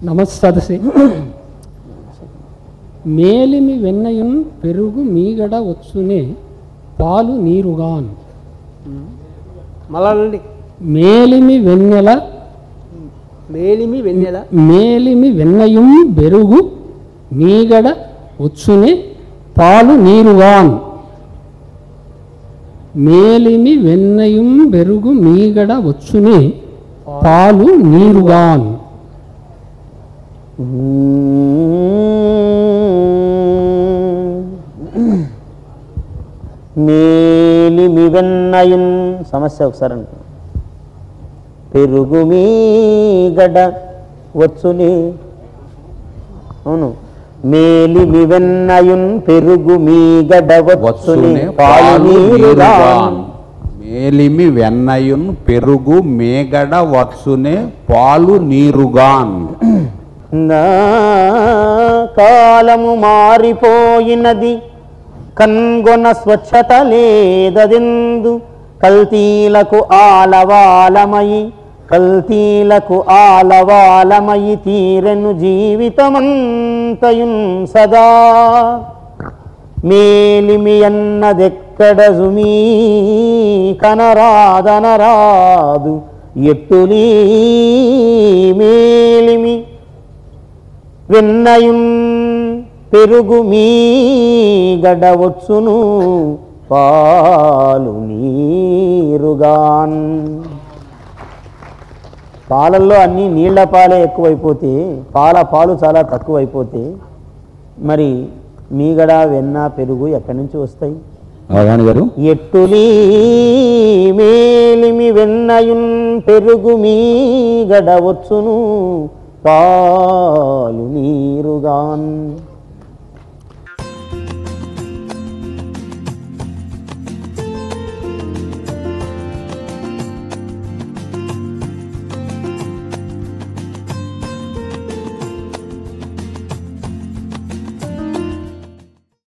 నమస్సదసి మేలిమి వెన్నయున్ పెరుగు మీగడ వచ్చునే పాలు నీరుగాన్ మళ్ళీ మేలిమి వెన్నెల మేలిమి వెన్నెల మేలిమి వెన్నయుం బెరుగు మీగడ వచ్చునే పాలు నీరుగాన్ మేలిమి వెన్నయుం బెరుగు మీగడ వచ్చునే పాలు నీరుగాన్ మేలిమి వెన్నయున్ సమస్య ఒకసారి అంట పెరుగు మీ గడ వచ్చుని అవును మేలిమి వెన్నయున్ పెరుగు మీ గడ వచ్చుని వచ్చునే పాలు పాలు నీరుగా నీరుగాన్ మేలిమి వెన్నయున్ పెరుగు మేగడ వచ్చునే పాలు నీరుగాన్ నా కాలము మారిపోయినది కన్గొన స్వచ్ఛత లేదదెందు కల్తీలకు ఆలవాలమయి కల్తీలకు ఆలవాలమయి తీరెను జీవితమంతయున్ సదా మేలిమి అన్నదెక్కడ జుమీ కనరాదనరాదు ఎట్టులీ మేలిమి వెన్నయున్ పెరుగు మీ గడవచ్చును పాలు నీరుగాన్ పాలల్లో అన్ని నీళ్ల పాలే ఎక్కువైపోతే పాల పాలు చాలా తక్కువైపోతే మరి మీగడ వెన్న పెరుగు ఎక్కడి నుంచి వస్తాయి అవధాని గారు ఎట్టులీ మేలిమి వెన్నయున్ పెరుగు మీ గడవచ్చును పాలు నీరుగాన్